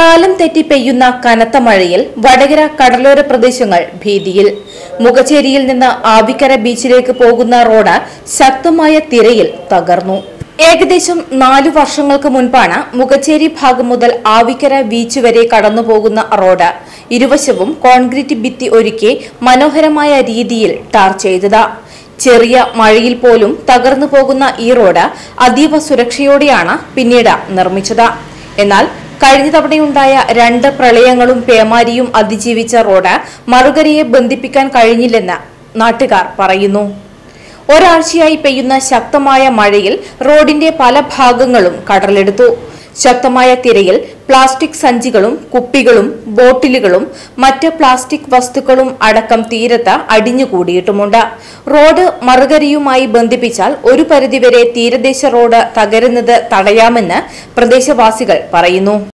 കാലം തെറ്റി പെയ്യുന്ന കനത്ത മഴയിൽ വടകര കടലോര പ്രദേശങ്ങൾ ഭീതിയിൽ മുഖച്ചേരിയിൽ നിന്ന് ആവിക്കര ബീച്ചിലേക്ക് പോകുന്ന റോഡ് ശക്തമായ തിരയിൽ തകർന്നു ഏകദേശം നാലു വർഷങ്ങൾക്ക് മുൻപാണ് മുഖച്ചേരി ഭാഗം മുതൽ ആവിക്കര ബീച്ച് വരെ കടന്നുപോകുന്ന റോഡ് ഇരുവശവും കോൺക്രീറ്റ് ഭിത്തി ഒരുക്കി മനോഹരമായ രീതിയിൽ ടാർ ചെയ്തത് ചെറിയ മഴയിൽ പോലും തകർന്നു പോകുന്ന ഈ റോഡ് അതീവ സുരക്ഷയോടെയാണ് പിന്നീട് നിർമ്മിച്ചത് എന്നാൽ കഴിഞ്ഞ തവണയുണ്ടായ രണ്ട് പ്രളയങ്ങളും പേമാരിയും അതിജീവിച്ച റോഡ് മറുകരയെ ബന്ധിപ്പിക്കാൻ കഴിഞ്ഞില്ലെന്ന് നാട്ടുകാർ പറയുന്നു ഒരാഴ്ചയായി പെയ്യുന്ന ശക്തമായ മഴയിൽ റോഡിന്റെ പല ഭാഗങ്ങളും കടലെടുത്തു ശക്തമായ തിരയിൽ പ്ലാസ്റ്റിക് സഞ്ചികളും കുപ്പികളും ബോട്ടിലുകളും മറ്റ് പ്ലാസ്റ്റിക് വസ്തുക്കളും അടക്കം തീരത്ത് അടിഞ്ഞുകൂടിയിട്ടുമുണ്ട് റോഡ് മറുകരയുമായി ബന്ധിപ്പിച്ചാൽ ഒരു പരിധിവരെ തീരദേശ റോഡ് തകരുന്നത് തടയാമെന്ന് പ്രദേശവാസികൾ പറയുന്നു